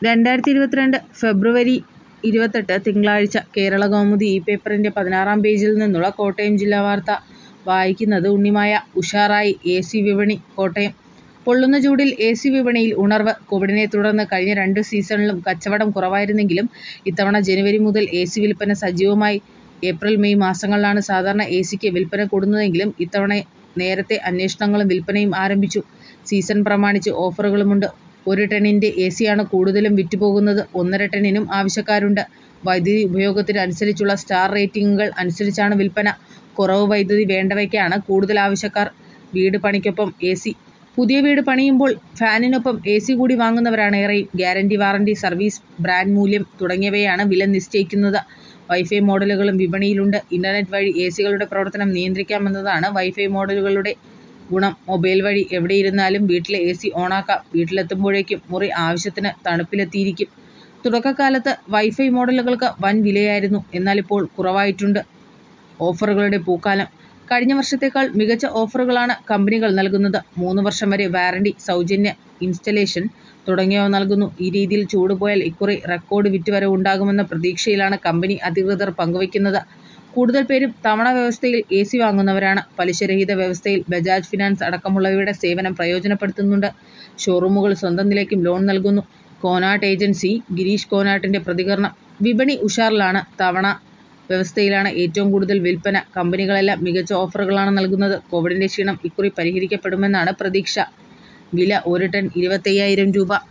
രണ്ടായിരത്തി ഇരുപത്തിരണ്ട് ഫെബ്രുവരി ഇരുപത്തെട്ട് തിങ്കളാഴ്ച കേരളകൗമുദി ഈ പേപ്പറിൻ്റെ പതിനാറാം പേജിൽ നിന്നുള്ള കോട്ടയം ജില്ലാ വാർത്ത വായിക്കുന്നത് ഉണ്ണിമായ. ഉഷാറായി എ സി വിപണി കോട്ടയം പൊള്ളുന്ന ചൂടിൽ എ സി വിപണിയിൽ ഉണർവ്. കോവിഡിനെ തുടർന്ന് കഴിഞ്ഞ രണ്ടു സീസണിലും കച്ചവടം കുറവായിരുന്നെങ്കിലും ഇത്തവണ ജനുവരി മുതൽ എ സി വിൽപ്പന സജീവമായി. ഏപ്രിൽ മെയ് മാസങ്ങളിലാണ് സാധാരണ എ സിക്ക് വിൽപ്പന കൂടുന്നതെങ്കിലും ഇത്തവണ നേരത്തെ അന്വേഷണങ്ങളും വിൽപ്പനയും ആരംഭിച്ചു. സീസൺ പ്രമാണിച്ച് ഓഫറുകളുമുണ്ട്. ഒരു ടണ്ണിൻ്റെ എ സിയാണ് കൂടുതലും വിറ്റുപോകുന്നത്. ഒന്നര ടണ്ണിനും ആവശ്യക്കാരുണ്ട്. വൈദ്യുതി ഉപയോഗത്തിന് അനുസരിച്ചുള്ള സ്റ്റാർ റേറ്റിംഗുകൾ അനുസരിച്ചാണ് വിൽപ്പന. കുറവ് വൈദ്യുതി വേണ്ടവയ്ക്കാണ് കൂടുതൽ ആവശ്യക്കാർ. വീട് പണിക്കൊപ്പം എ സി പുതിയ വീട് പണിയുമ്പോൾ ഫാനിനൊപ്പം എ സി കൂടി വാങ്ങുന്നവരാണ് ഏറെയും. ഗ്യാരന്റി, വാറന്റി, സർവീസ്, ബ്രാൻഡ് മൂല്യം തുടങ്ങിയവയാണ് വില നിശ്ചയിക്കുന്നത്. വൈഫൈ മോഡലുകളും വിപണിയിലുണ്ട്. ഇന്റർനെറ്റ് വഴി എ സികളുടെ പ്രവർത്തനം നിയന്ത്രിക്കാമെന്നതാണ് വൈഫൈ മോഡലുകളുടെ ഗുണം. മൊബൈൽ വഴി എവിടെയിരുന്നാലും വീട്ടിലെ എ സി ഓണാക്കാം. വീട്ടിലെത്തുമ്പോഴേക്കും മുറി ആവശ്യത്തിന് തണുപ്പിലെത്തിയിരിക്കും. തുടക്കകാലത്ത് വൈഫൈ മോഡലുകൾക്ക് വൻ വിലയായിരുന്നു. എന്നാലിപ്പോൾ കുറവായിട്ടുണ്ട്. ഓഫറുകളുടെ പൂക്കാലം കഴിഞ്ഞ വർഷത്തേക്കാൾ മികച്ച ഓഫറുകളാണ് കമ്പനികൾ നൽകുന്നത്. മൂന്ന് വർഷം വരെ വാറന്റി, സൗജന്യ ഇൻസ്റ്റലേഷൻ തുടങ്ങിയവ നൽകുന്നു. ഈ രീതിയിൽ ചൂട് പോയാൽ ഇക്കുറി റെക്കോർഡ് വിറ്റുവരവുണ്ടാകുമെന്ന പ്രതീക്ഷയിലാണ് കമ്പനി അധികൃതർ പങ്കുവയ്ക്കുന്നത്. കൂടുതൽ പേരും തവണ വ്യവസ്ഥയിൽ എ സി വാങ്ങുന്നവരാണ്. പലിശരഹിത വ്യവസ്ഥയിൽ ബജാജ് ഫിനാൻസ് അടക്കമുള്ളവയുടെ സേവനം പ്രയോജനപ്പെടുത്തുന്നുണ്ട്. ഷോറൂമുകൾ സ്വന്തം നിലയ്ക്കും ലോൺ നൽകുന്നു. കോനാട്ട് ഏജൻസി ഗിരീഷ് കോനാട്ടിൻ്റെ പ്രതികരണം വിപണി ഉഷാറിലാണ്. തവണ വ്യവസ്ഥയിലാണ് ഏറ്റവും കൂടുതൽ വിൽപ്പന. കമ്പനികളെല്ലാം മികച്ച ഓഫറുകളാണ് നൽകുന്നത്. കോവിഡിൻ്റെ ക്ഷീണം ഇക്കുറി പരിഹരിക്കപ്പെടുമെന്നാണ് പ്രതീക്ഷ. വില ഒരു ടൺ ഇരുപത്തയ്യായിരം രൂപ.